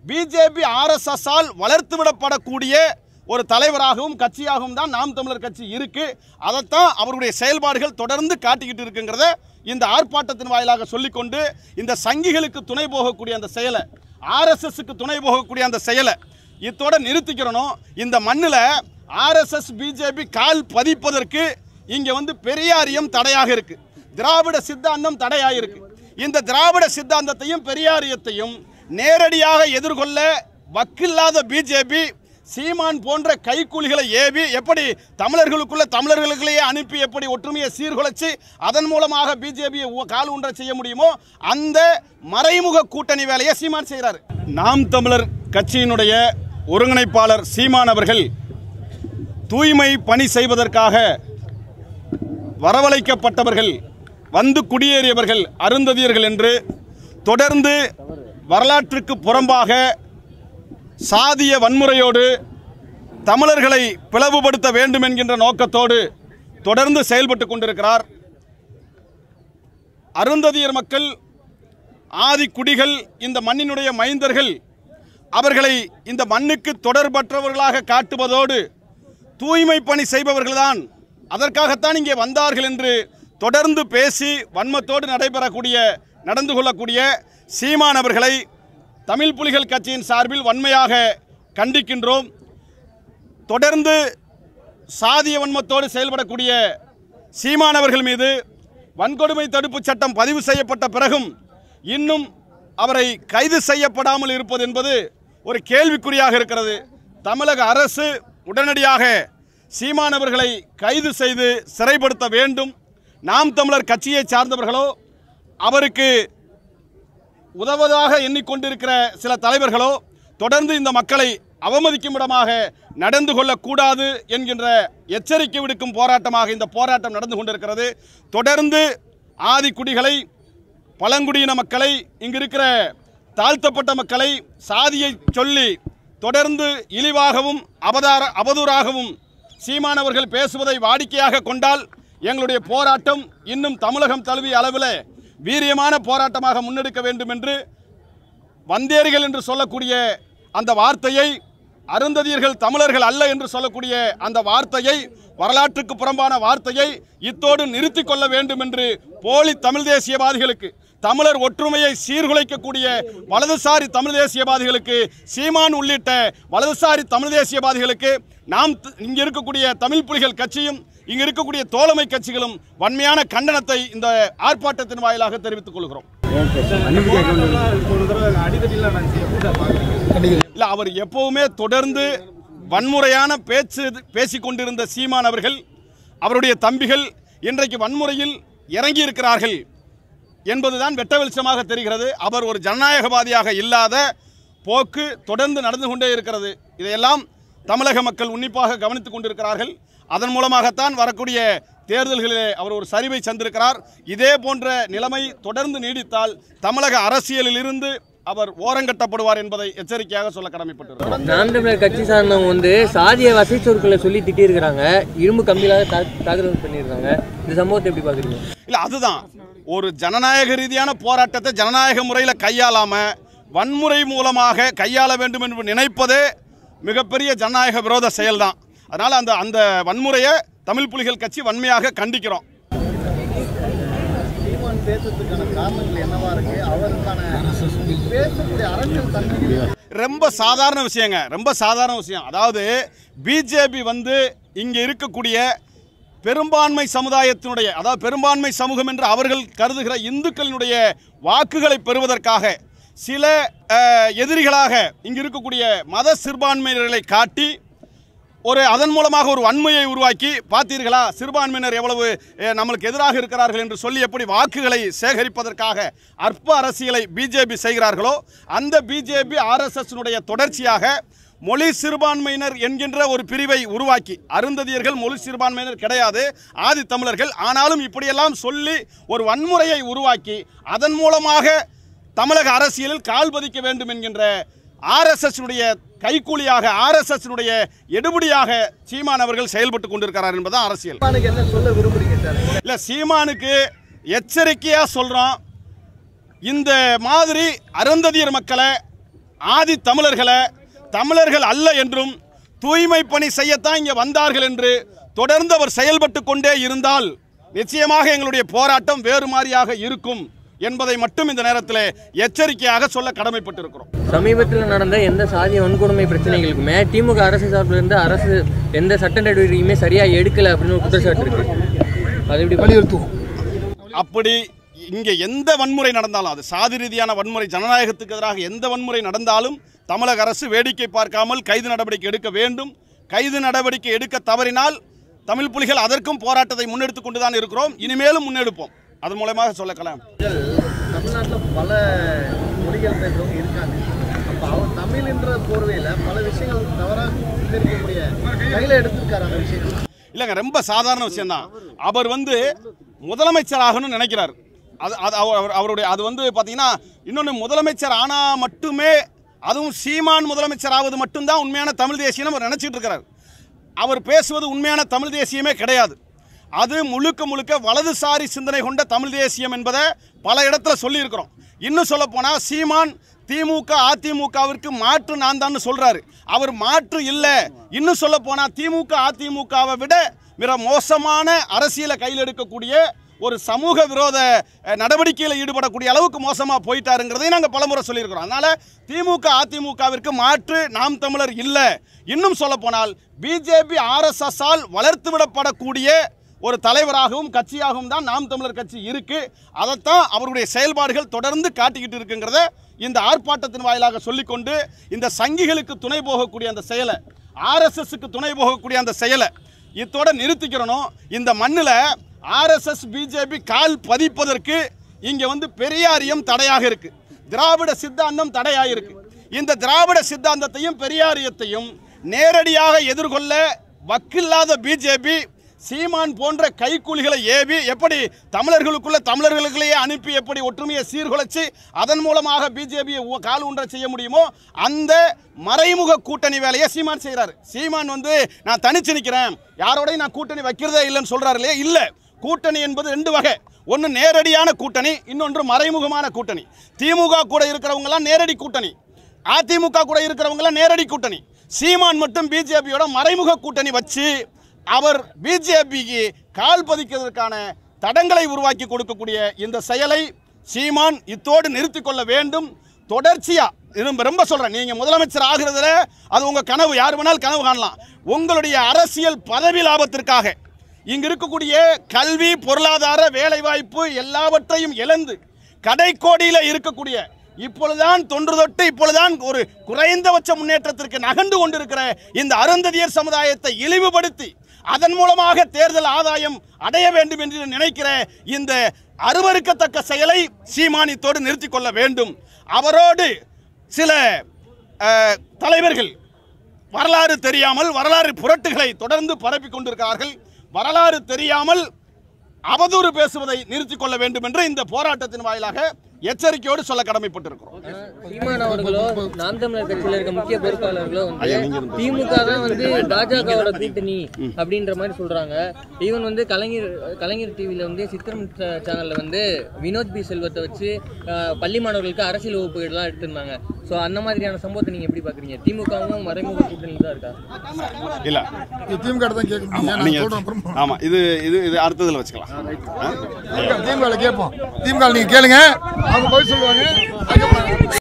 BJP ஆர்எஸ்எஸ்ஸால் வளர்த்து விடப்படக்கூடிய ஒரு தலைவராகவும் கட்சியாகவும் தான் நாம் தமிழர் கட்சி இருக்கு அதைத்தான் அவருடைய செயல்பாடுகள் தொடர்ந்து காட்டிக்கிட்டு இருக்குங்கிறத இந்த ஆர்ப்பாட்டத்தின் வாயிலாக சொல்லிக்கொண்டு இந்த சங்கிகளுக்கு துணை போகக்கூடிய அந்த செயலை ஆர்எஸ்எஸ்க்கு துணை போகக்கூடிய அந்த செயலை இத்தோட நிறுத்திக்கிறணும் இந்த மண்ணில் ஆர்எஸ்எஸ் பிஜேபி கால் பதிப்பதற்கு இங்கே வந்து பெரியாரியம் தடையாக இருக்கு திராவிட சித்தாந்தம் தடையாக இருக்கு இந்த திராவிட சித்தாந்தத்தையும் பெரியாரியத்தையும் நேரடியாக எதிர்கொள்ள வக்கில்லாத பிஜேபி சீமான் போன்ற கைக்கூலிகளை ஏவி எப்படி தமிழர்களுக்குள்ள தமிழர்களுக்குள்ளேயே அனுப்பி எப்படி ஒற்றுமையை சீர்குலைச்சு அதன் மூலமாக பிஜேபியை கால் ஊன்ற செய்ய முடியுமோ அந்த மறைமுக கூட்டணி வேலையை சீமான் செய்கிறார் நாம் தமிழர் கட்சியினுடைய ஒருங்கிணைப்பாளர் சீமான் அவர்கள் தூய்மை பணி செய்வதற்காக வரவழைக்கப்பட்டவர்கள் வந்து குடியேறியவர்கள் அருந்ததியர்கள் என்று தொடர்ந்து வரலாற்றுக்கு புறம்பாக சாதிய வன்முறையோடு தமிழர்களை பிளவுபடுத்த வேண்டும் என்கின்ற நோக்கத்தோடு தொடர்ந்து செயல்பட்டு கொண்டிருக்கிறார் அருந்ததியர் மக்கள் ஆதி குடிகள் இந்த மண்ணினுடைய மைந்தர்கள் அவர்களை இந்த மண்ணுக்கு தொடர்பற்றவர்களாக காட்டுவதோடு தூய்மை பணி செய்பவர்கள்தான் அதற்காகத்தான் இங்கே வந்தார்கள் என்று தொடர்ந்து பேசி வன்மத்தோடு நடைபெறக்கூடிய நடந்து கொள்ளக்கூடிய சீமான் அவர்களை தமிழ் புலிகள் கட்சியின் சார்பில் வன்மையாக கண்டிக்கின்றோம் தொடர்ந்து சாதிய வன்மத்தோடு செயல்படக்கூடிய சீமானவர்கள் மீது வன்கொடுமை தடுப்பு சட்டம் பதிவு செய்யப்பட்ட பிறகும் இன்னும் அவரை கைது செய்யப்படாமல் இருப்பது என்பது ஒரு கேள்விக்குறியாக இருக்கிறது தமிழக அரசு உடனடியாக சீமானவர்களை கைது செய்து சிறைப்படுத்த வேண்டும் நாம் தமிழர் கட்சியை சார்ந்தவர்களோ அவருக்கு உதவுவதாக எண்ணிக்கொண்டிருக்கிற சில தலைவர்களோ தொடர்ந்து இந்த மக்களை அவமதிக்கும் விடமாக நடந்து கொள்ளக்கூடாது என்கின்ற எச்சரிக்கை விடுக்கும் போராட்டமாக இந்த போராட்டம் நடந்து கொண்டிருக்கிறது தொடர்ந்து ஆதிக்குடிகளை பழங்குடியின மக்களை இங்கு இருக்கிற தாழ்த்தப்பட்ட மக்களை சாதியை சொல்லி தொடர்ந்து இழிவாகவும் அவதார அவதூறாகவும் சீமானவர்கள் பேசுவதை வாடிக்கையாக கொண்டால் எங்களுடைய போராட்டம் இன்னும் தமிழகம் தழுவிய அளவில் வீரியமான போராட்டமாக முன்னெடுக்க வேண்டும் என்று வந்தேரிகள் என்று சொல்லக்கூடிய அந்த வார்த்தையை அருந்ததியர்கள் தமிழர்கள் அல்ல என்று சொல்லக்கூடிய அந்த வார்த்தையை வரலாற்றுக்கு புறம்பான வார்த்தையை இத்தோடு நிறுத்திக் கொள்ள வேண்டும் என்று போலி தமிழ் தேசியவாதிகளுக்கு தமிழர் ஒற்றுமையை சீர்குலைக்கக்கூடிய வலதுசாரி தமிழ் தேசியவாதிகளுக்கு சீமான் உள்ளிட்ட வலதுசாரி தமிழ் தேசியவாதிகளுக்கு நாம் த- இங்க இருக்கக்கூடிய தமிழ் புலிகள் கட்சியும் இங்க இருக்கக்கூடிய தோழமை கட்சிகளும் வன்மையான கண்டனத்தை இந்த ஆர்ப்பாட்டத்தின் வாயிலாக தெரிவித்துக் கொள்கிறோம் இல்ல அவர் எப்பவுமே தொடர்ந்து வன்முறையான பேச்சு பேசிக் கொண்டிருந்த சீமான் அவர்கள் அவருடைய தம்பிகள் இன்றைக்கு வன்முறையில் இறங்கி இருக்கிறார்கள் என்பதுதான் வெட்ட வெளிச்சமாக தெரிகிறது அவர் ஒரு ஜனநாயகவாதியாக இல்லாத போக்கு தொடர்ந்து நடந்து கொண்டே இருக்கிறது இதையெல்லாம் தமிழக மக்கள் உன்னிப்பாக கவனித்துக் கொண்டிருக்கிறார்கள் அதன் மூலமாகத்தான் வரக்கூடிய தேர்தல்களிலே அவர் ஒரு சரிவை சந்திருக்கிறார் இதே போன்ற நிலைமை தொடர்ந்து நீடித்தால் தமிழக அரசியலில் இருந்து அவர் ஓரங்கட்டப்படுவார் என்பதை எச்சரிக்கையாக சொல்ல கடமைப்பட்டிருக்கிறார் நாம் தமிழர் கட்சி சார்ந்தவங்க வந்து சாதிய வசை சொற்களை சொல்லி திட்டியிருக்கிறாங்க இரும்பு கம்பியிலாக தா தாக்குதல் பண்ணியிருக்காங்க இந்த சம்பவத்தை எப்படி பார்க்குறீங்க இல்லை அதுதான் ஒரு ஜனநாயக ரீதியான போராட்டத்தை ஜனநாயக முறையில் கையாளாம வன்முறை மூலமாக கையாள வேண்டும் என்று நினைப்பதே மிகப்பெரிய ஜனநாயக விரோத செயல்தான் அதனால் அந்த அந்த வன்முறையை தமிழ் புலிகள் கட்சி வன்மையாக கண்டிக்கிறோம் சீமான் பேசுறதுக்கான காரணங்கள் என்னவா இருக்கு அவருக்கான பேசக்கூடிய அரசியல் தன்மை ரொம்ப சாதாரண விஷயங்க ரொம்ப சாதாரண விஷயம் அதாவது பிஜேபி வந்து இங்கே இருக்கக்கூடிய பெரும்பான்மை சமுதாயத்தினுடைய அதாவது பெரும்பான்மை சமூகம் என்று அவர்கள் கருதுகிற இந்துக்களினுடைய வாக்குகளை பெறுவதற்காக சில அஹ், எதிரிகளாக இங்கு இருக்கக்கூடிய மத சிறுபான்மையினர்களை காட்டி ஒரு அதன் மூலமாக ஒரு வன்மையை உருவாக்கி பார்த்தீர்களா சிறுபான்மையினர் எவ்வளவு அஹ், நம்மளுக்கு எதிராக இருக்கிறார்கள் என்று சொல்லி எப்படி வாக்குகளை சேகரிப்பதற்காக அற்ப அரசியலை பிஜேபி செய்கிறார்களோ அந்த பிஜேபி ஆர்எஸ்எஸ்னுடைய தொடர்ச்சியாக மொழி சிறுபான்மையினர் என்கின்ற ஒரு பிரிவை உருவாக்கி அருந்ததியர்கள் மொழி சிறுபான்மையினர் கிடையாது ஆதி தமிழர்கள் ஆனாலும் இப்படியெல்லாம் சொல்லி ஒரு வன்முறையை உருவாக்கி அதன் மூலமாக தமிழக அரசியலில் கால் பதிக்க வேண்டும் என்கின்ற ஆர்எஸ்எஸ்னுடைய கைக்கூலியாக ஆர்எஸ்எஸ்னுடைய எடுபடியாக சீமான் அவர்கள் செயல்பட்டு கொண்டிருக்கிறார் என்பதுதான் அரசியல் சீமானுக்கு என்ன சொல்ல விரும்புறீங்க சார் இல்லை சீமானுக்கு எச்சரிக்கையாக சொல்கிறோம் இந்த மாதிரி அருந்ததியர் மக்களை ஆதி தமிழர்களை தமிழர்கள் அல்ல என்றும் தூய்மை பணி செய்யத்தான் இங்கே வந்தார்கள் என்று தொடர்ந்து அவர் செயல்பட்டு கொண்டே இருந்தால் நிச்சயமாக எங்களுடைய போராட்டம் வேறு மாதிரியாக இருக்கும் என்பதை மட்டும் இந்த நேரத்தில் எச்சரிக்கையாக சொல்ல கடமைப்பட்டிருக்கிறோம் சமீபத்தில் நடந்த எந்த சாதிய வன்கொடுமை பிரச்சனைகளுக்குமே திமுக அரசு சார்பில் இருந்து அரசு எந்த சட்ட நடவடிக்கையுமே சரியா எடுக்கல அப்படின்னு ஒரு குற்றச்சாட்டு இருக்கு அது எப்படி வலியுறுத்துவோம் அப்படி இங்கே எந்த வன்முறை நடந்தாலும் அது சாதி ரீதியான வன்முறை ஜனநாயகத்துக்கு எதிராக எந்த வன்முறை நடந்தாலும் தமிழக அரசு வேடிக்கை பார்க்காமல் கைது நடவடிக்கை எடுக்க வேண்டும் கைது நடவடிக்கை எடுக்க தவறினால் தமிழ் புலிகள் அதற்கும் போராட்டத்தை முன்னெடுத்து கொண்டு தான் இருக்கிறோம் இனிமேலும் முன்னெடுப்போம் அதன் மூலமாக சொல்லக்கலாம் தமிழ்நாட்டில் பல மொழிகள் பேசுறவங்க இருக்காங்க அப்போ அவர் தமிழ் என்ற போர்வையில் பல விஷயங்கள் தவறாக சித்தரிக்கக்கூடிய கையில் எடுத்திருக்காரு அந்த விஷயங்கள் இல்லைங்க ரொம்ப சாதாரண விஷயம்தான் அவர் வந்து முதலமைச்சராகணும்னு நினைக்கிறார் அது அது அவர் அவர்- அவருடைய அது வந்து பார்த்தீங்கன்னா இன்னொன்று முதலமைச்சர் ஆனால் மட்டுமே அதுவும் சீமான் முதலமைச்சர் ஆவது மட்டும்தான் உண்மையான தமிழ் தேசியம் அவர் நினச்சிட்டு இருக்கிறார் அவர் பேசுவது உண்மையான தமிழ் தேசியமே கிடையாது அது முழுக்க முழுக்க வலதுசாரி சிந்தனை கொண்ட தமிழ் தேசியம் என்பதை பல இடத்துல சொல்லியிருக்கிறோம் இன்னும் சொல்லப்போனால் சீமான் திமுக அதிமுகவிற்கு மாற்று நான் தான் சொல்றாரு அவர் மாற்று இல்லை இன்னும் சொல்ல போனா திமுக அதிமுகவை விட மிக மோசமான அரசியலை கையில் எடுக்கக்கூடிய ஒரு சமூக விரோத அஹ், நடவடிக்கையில் ஈடுபடக்கூடிய அளவுக்கு மோசமாக போயிட்டாருங்கிறதையும் நாங்கள் பலமுறை சொல்லியிருக்கிறோம் அதனால திமுக அதிமுகவிற்கு மாற்று நாம் தமிழர் இல்லை இன்னும் சொல்ல போனால் பிஜேபி ஆர்எஸ்எஸ்ஸால் வளர்த்து விடப்படக்கூடிய ஒரு தலைவராகவும் கட்சியாகவும் தான் நாம் தமிழர் கட்சி இருக்கு அதைத்தான் அவருடைய செயல்பாடுகள் தொடர்ந்து காட்டிக்கிட்டு இருக்குங்கிறத இந்த ஆர்ப்பாட்டத்தின் வாயிலாக சொல்லிக்கொண்டு இந்த சங்கிகளுக்கு துணை போகக்கூடிய அந்த செயலை ஆர்எஸ்எஸ்க்கு துணை போகக்கூடிய அந்த செயலை இத்தோட நிறுத்திக்கிறணும் இந்த மண்ணில் ஆர்எஸ்எஸ் பிஜேபி கால் பதிப்பதற்கு இங்கே வந்து பெரியாரியம் தடையாக இருக்கு திராவிட சித்தாந்தம் தடையாக இருக்கு இந்த திராவிட சித்தாந்தத்தையும் பெரியாரியத்தையும் நேரடியாக எதிர்கொள்ள வக்கில்லாத பிஜேபி சீமான் போன்ற கைக்கூலிகளை ஏவி எப்படி தமிழர்களுக்குள்ள தமிழர்களுக்குள்ளேயே அனுப்பி எப்படி ஒற்றுமையை சீர்குலைச்சு அதன் மூலமாக பிஜேபியை கால் ஊன்ற செய்ய முடியுமோ அந்த மறைமுக கூட்டணி வேலையை சீமான் செய்கிறாரு சீமான் வந்து நான் தனிச்சு நிற்கிறேன் யாரோடையும் நான் கூட்டணி வைக்கிறதே இல்லைன்னு சொல்றாரு இல்லையா இல்லை கூட்டணி என்பது ரெண்டு வகை ஒன்று நேரடியான கூட்டணி இன்னொன்று மறைமுகமான கூட்டணி திமுக கூட இருக்கிறவங்கலாம் நேரடி கூட்டணி அதிமுக கூட இருக்கிறவங்கலாம் நேரடி கூட்டணி சீமான் மட்டும் பிஜேபியோட மறைமுக கூட்டணி வச்சு அவர் பிஜேபிக்கு கால் பதிக்கிறதுக்கான தடங்களை உருவாக்கி கொடுக்கக்கூடிய இந்த செயலை சீமான் இத்தோடு நிறுத்திக் கொள்ள வேண்டும் தொடர்ச்சியா ரொம்ப ரொம்ப சொல்றேன் நீங்க முதலமைச்சர் ஆகிறதுல அது உங்க கனவு யார் வேணாலும் கனவு காணலாம் உங்களுடைய அரசியல் பதவி லாபத்திற்காக இங்க இருக்கக்கூடிய கல்வி பொருளாதார வேலைவாய்ப்பு எல்லாவற்றையும் இழந்து கடைக்கோடியில இருக்கக்கூடிய இப்பொழுதுதான் தொன்று தொட்டு இப்பொழுதுதான் ஒரு குறைந்தபட்ச முன்னேற்றத்திற்கு நகர்ந்து கொண்டிருக்கிற இந்த அருந்ததியர் சமுதாயத்தை இழிவுபடுத்தி அதன் மூலமாக தேர்தல் ஆதாயம் அடைய வேண்டும் என்று நினைக்கிற இந்த அருவருக்கத்தக்க செயலை சீமானித்தோடு நிறுத்திக் கொள்ள வேண்டும் அவரோடு சில அஹ், தலைவர்கள் வரலாறு தெரியாமல் வரலாறு புரட்டுகளை தொடர்ந்து பரப்பிக் கொண்டிருக்கிறார்கள் வரலாறு தெரியாமல் அவதூறு பேசுவதை நிறுத்திக் கொள்ள வேண்டும் என்று இந்த போராட்டத்தின் வாயிலாக எச்சரிக்கையோடு சொல்ல கடமைப்பட்டிருக்கிறோம் சீமான் அவர்களோ நாம் தமிழர் கட்சியில இருக்க முக்கிய பொறுப்பாளர்களோ வந்து திமுக தான் வந்து பாஜகவோட கூட்டணி அப்படின்ற மாதிரி சொல்றாங்க ஈவன் வந்து கலைஞர் கலைஞர் டிவில வந்து சித்திரம் ச- சேனல்ல வந்து வினோத் பி செல்வத்தை வச்சு அஹ், பள்ளி மாணவர்களுக்கு அரசியல் வகுப்புகள்லாம் எடுத்திருந்தாங்க ஸோ அந்த மாதிரியான சம்பவத்தை நீங்க எப்படி பாக்குறீங்க திமுகவும் மறைமுக கூட்டணி தான் இருக்கா இல்ல இது திமுக தான் கேட்கணும் ஆமா நான் நீங்க சொல்றேன் அப்புறமா ஆமா இது இது இது அடுத்ததுல வச்சுக்கலாம் ஆ? திமுக கேட்போம் திமுக நீங்க கேளுங்க அவங்க பதில் சொல்லுவாங்க அதுக்கப்புறம்